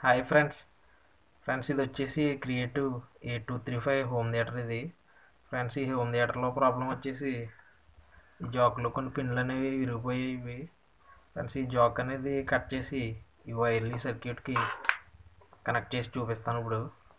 hi friends friends ఇది వచ్చేసి Creative A two three five home theatre ఇది friends ఈ హోమ్ థియేటర్లో ప్రాబ్లం వచ్చేసి ఈ జాక్లో కొన్ని పిన్లు అనేవి విరిగిపోయాయి ఇవి ఫ్రెండ్స్ ఈ జాక్ అనేది కట్ చేసి ఈ వైర్లీ సర్క్యూట్కి కనెక్ట్ చేసి చూపిస్తాను ఇప్పుడు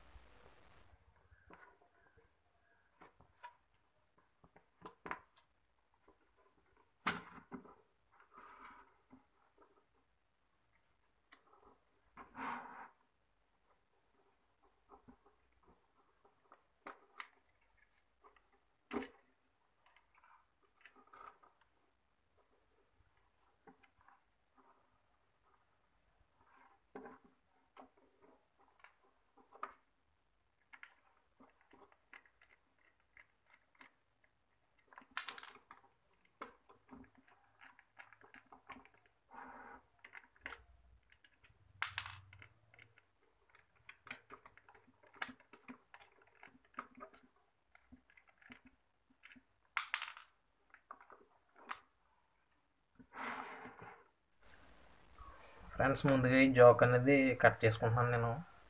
ఫ్రెండ్స్ ముందుగా ఈ జాక్ అనేది కట్ చేసుకుంటున్నాను నేను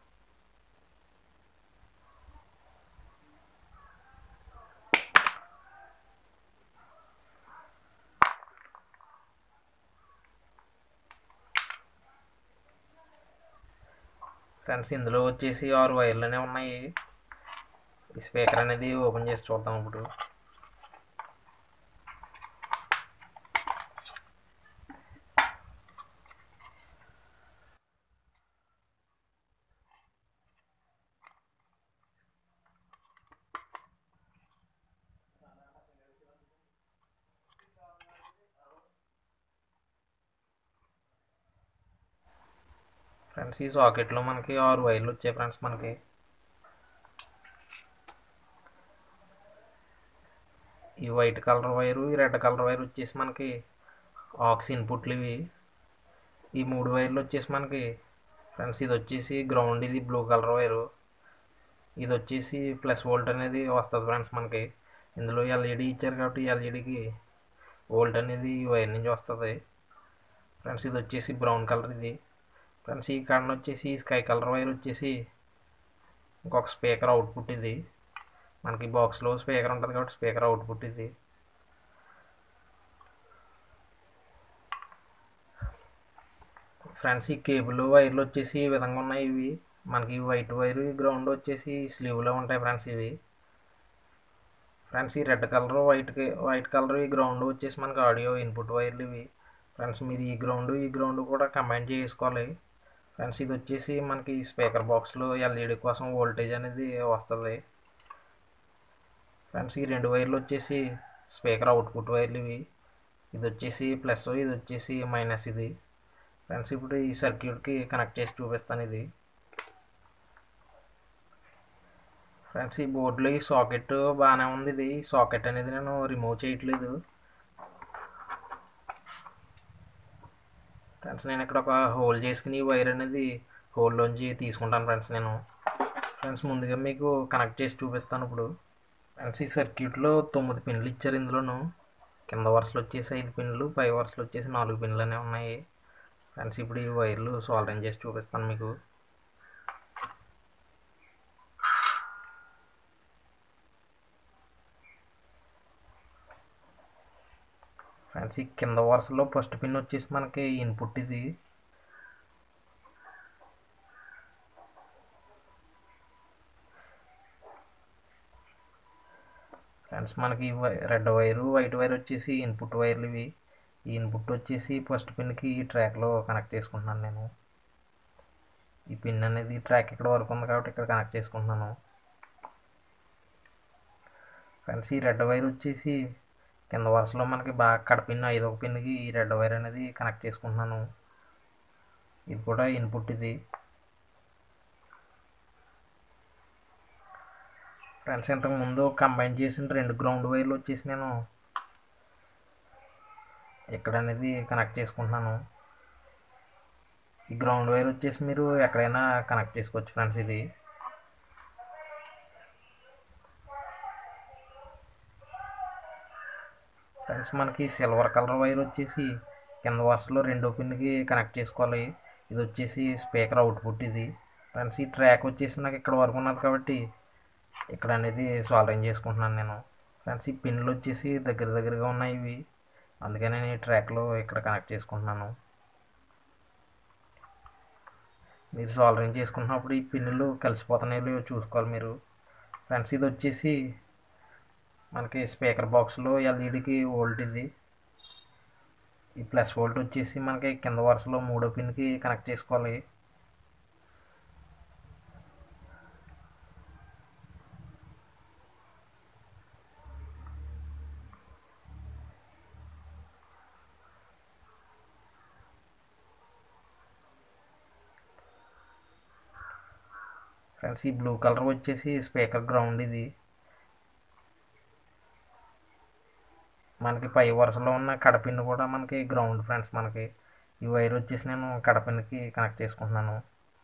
ఫ్రెండ్స్ ఇందులో వచ్చేసి ఆరు వైర్లనే ఉన్నాయి ఈ స్పీకర్ అనేది ఓపెన్ చేసి చూద్దాం ఇప్పుడు ఫ్రెండ్స్ ఈ సాకెట్లో మనకి ఆరు వైర్లు వచ్చాయి ఫ్రెండ్స్ మనకి ఈ వైట్ కలర్ వైరు ఈ రెడ్ కలర్ వైర్ వచ్చేసి మనకి ఆక్స్ ఇన్పుట్లు ఇవి ఈ మూడు వైర్లు వచ్చేసి మనకి ఫ్రెండ్స్ ఇది వచ్చేసి గ్రౌండ్ ఇది బ్లూ కలర్ వైరు ఇది వచ్చేసి ప్లస్ వోల్ట్ అనేది వస్తుంది ఫ్రెండ్స్ మనకి ఇందులో ఎల్ఈడి ఇచ్చారు కాబట్టి ఎల్ఈడికి వోల్ట్ అనేది ఈ వైర్ నుంచి వస్తుంది ఫ్రెండ్స్ ఇది వచ్చేసి బ్రౌన్ కలర్ ఇది ఫ్రెండ్స్ ఈ కాడన వచ్చేసి స్కై కలర్ వైర్ వచ్చేసి ఇంకొక స్పీకర్ అవుట్పుట్ ఇది మనకి బాక్స్లో స్పీకర్ ఉంటుంది కాబట్టి స్పీకర్ అవుట్పుట్ ఇది ఫ్రెండ్స్ ఈ కేబుల్ వైర్లు వచ్చేసి ఈ విధంగా ఉన్నాయి ఇవి మనకి వైట్ వైర్ గ్రౌండ్ వచ్చేసి స్లీవ్లో ఉంటాయి ఫ్రెండ్స్ ఇవి ఫ్రెండ్స్ ఈ red colour white white colour ఈ గ్రౌండ్ వచ్చేసి మనకి ఆడియో ఇన్పుట్ వైర్లు ఇవి ఫ్రెండ్స్ మీరు ఈ గ్రౌండ్ ఈ గ్రౌండ్ కూడా కంబైన్ చేసుకోవాలి ఫ్రెండ్స్ ఇది వచ్చేసి మనకి స్పీకర్ బాక్స్లో ఎల్ఈడి కోసం వోల్టేజ్ అనేది వస్తుంది ఫ్రెండ్స్ ఈ రెండు వైర్లు వచ్చేసి స్పీకర్ అవుట్పుట్ వైర్లు ఇవి ఇది వచ్చేసి ప్లస్ ఇది వచ్చేసి మైనస్ ఇది ఫ్రెండ్స్ ఇప్పుడు ఈ సర్క్యూట్కి కనెక్ట్ చేసి చూపిస్తాను ఇది ఫ్రెండ్స్ ఈ బోర్డులో ఈ సాకెట్ బాగానే ఉంది ఇది ఈ సాకెట్ అనేది నేను రిమూవ్ చేయట్లేదు ఫ్రెండ్స్ నేను ఇక్కడ ఒక హోల్ చేసుకుని ఈ వైర్ అనేది హోల్లోంచి తీసుకుంటాను ఫ్రెండ్స్ నేను ఫ్రెండ్స్ ముందుగా మీకు కనెక్ట్ చేసి చూపిస్తాను ఇప్పుడు ఫ్రెండ్స్ ఈ సర్క్యూట్లో తొమ్మిది పిన్లు ఇచ్చారు ఇందులోను కింద వరుసలు వచ్చేసి ఐదు పిన్లు పై వరుసలు వచ్చేసి నాలుగు పిన్లు అనేవి ఉన్నాయి ఫ్రెండ్స్ ఇప్పుడు ఈ వైర్లు సాల్డరింగ్ చేసి చూపిస్తాను మీకు ఫ్రెండ్స్ ఈ కింద వరుసలో ఫస్ట్ పిన్ వచ్చేసి మనకి ఇన్పుట్ ఇది ఫ్రెండ్స్ మనకి రెడ్ వైరు వైట్ వైర్ వచ్చేసి ఇన్పుట్ వైర్లు ఇవి ఈ ఇన్పుట్ వచ్చేసి ఫస్ట్ పిన్కి ఈ ట్రాక్లో కనెక్ట్ చేసుకుంటున్నాను నేను ఈ పిన్ అనేది ట్రాక్ ఇక్కడ వరకు ఉంది కాబట్టి ఇక్కడ కనెక్ట్ చేసుకుంటున్నాను ఫ్రెండ్స్ ఈ రెడ్ వైర్ వచ్చేసి కింద వరుసలో మనకి బాగా కడపిన్ ఐదో పిన్కి ఈ రెడ్ వైర్ అనేది కనెక్ట్ చేసుకుంటున్నాను ఇది కూడా ఇన్పుట్ ఇది ఫ్రెండ్స్ ఇంతకు ముందు కంబైన్ చేసిన రెండు గ్రౌండ్ వైర్లు వచ్చేసి నేను ఇక్కడ అనేది కనెక్ట్ చేసుకుంటున్నాను ఈ గ్రౌండ్ వైర్ వచ్చేసి మీరు ఎక్కడైనా కనెక్ట్ చేసుకోవచ్చు ఫ్రెండ్స్ ఇది ఫ్రెండ్స్ మనకి సిల్వర్ కలర్ వైర్ వచ్చేసి కింద వరుసలో రెండో పిన్కి కనెక్ట్ చేసుకోవాలి ఇది వచ్చేసి స్పీకర్ అవుట్పుట్ ఇది ఫ్రెండ్స్ ఈ ట్రాక్ వచ్చేసి నాకు ఇక్కడ వరకు ఉన్నది కాబట్టి ఇక్కడ అనేది సాల్వింగ్ చేసుకుంటున్నాను నేను ఫ్రెండ్స్ ఈ పిన్లు వచ్చేసి దగ్గర దగ్గరగా ఉన్నాయి ఇవి అందుకనే నేను ఈ ట్రాక్లో ఇక్కడ కనెక్ట్ చేసుకుంటున్నాను మీరు సాల్వింగ్ చేసుకున్నప్పుడు ఈ పిన్నులు కలిసిపోతున్నాయో లేవో చూసుకోవాలి మీరు ఫ్రెండ్స్ ఇది వచ్చేసి మనకి స్పీకర్ బాక్స్లో ఎల్ఈడికి వోల్ట్ ఇది ఈ ప్లస్ వోల్ట్ వచ్చేసి మనకి కింద వరుసలో మూడో పిన్కి కనెక్ట్ చేసుకోవాలి ఫ్రెండ్స్ ఈ బ్లూ కలర్ వచ్చేసి స్పీకర్ గ్రౌండ్ ఇది మనకి పై వరుసలో ఉన్న కడపిన్ కూడా మనకి గ్రౌండ్ ఫ్రెండ్స్ మనకి ఈ వైర్ వచ్చేసి నేను కడపిన్కి కనెక్ట్ చేసుకుంటున్నాను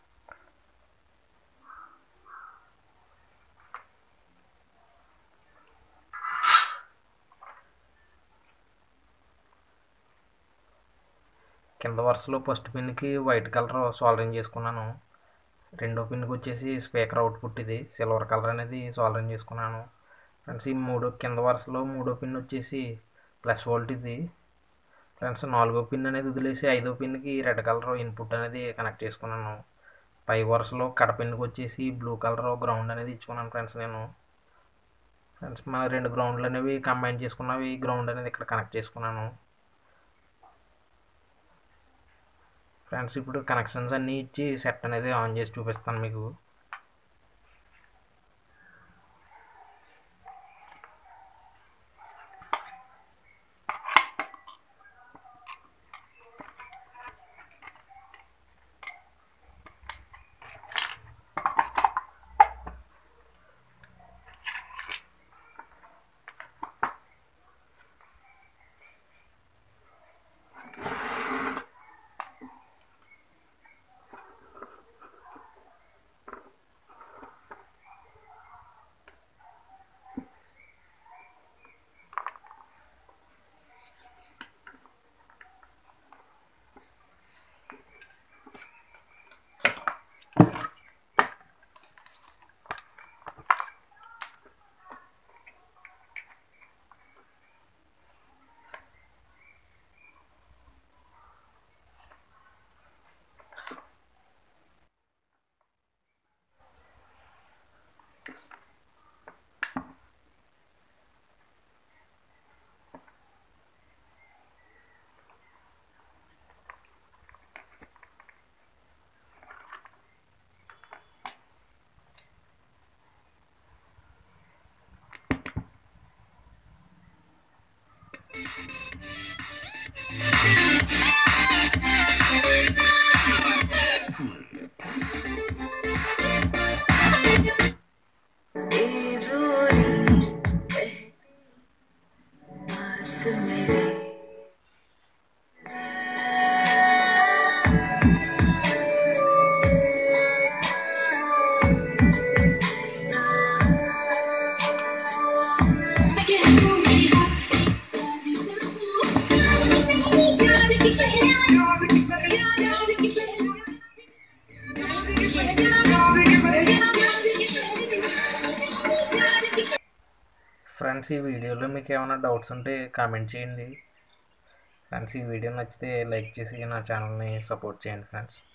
కింద వరుసలో ఫస్ట్ పిన్కి వైట్ కలర్ సాల్డరింగ్ చేసుకున్నాను రెండో పిన్కి వచ్చేసి స్పీకర్ అవుట్పుట్ ఇది సిల్వర్ కలర్ అనేది సాల్డరింగ్ చేసుకున్నాను ఫ్రెండ్స్ ఈ మూడో కింద వరుసలో మూడో పిన్ వచ్చేసి ప్లస్ వోల్ట్ ఇది ఫ్రెండ్స్ నాలుగో పిన్ అనేది వదిలేసి ఐదో పిన్కి రెడ్ కలర్ ఇన్పుట్ అనేది కనెక్ట్ చేసుకున్నాను పై వరుసలో కడ పిన్కి వచ్చేసి బ్లూ కలర్ గ్రౌండ్ అనేది ఇచ్చుకున్నాను ఫ్రెండ్స్ నేను ఫ్రెండ్స్ మన రెండు గ్రౌండ్లు అనేవి కంబైన్ చేసుకున్నవి గ్రౌండ్ అనేది ఇక్కడ కనెక్ట్ చేసుకున్నాను ఫ్రెండ్స్ ఇప్పుడు కనెక్షన్స్ అన్నీ ఇచ్చి సెట్ అనేది ఆన్ చేసి చూపిస్తాను మీకు ఫ్రెండ్స్ ఈ వీడియోలో మీకు ఏమైనా డౌట్స్ ఉంటే కామెంట్ చేయండి ఫ్రెండ్స్ ఈ వీడియో నచ్చితే లైక్ చేసి నా ఛానల్ని సపోర్ట్ చేయండి ఫ్రెండ్స్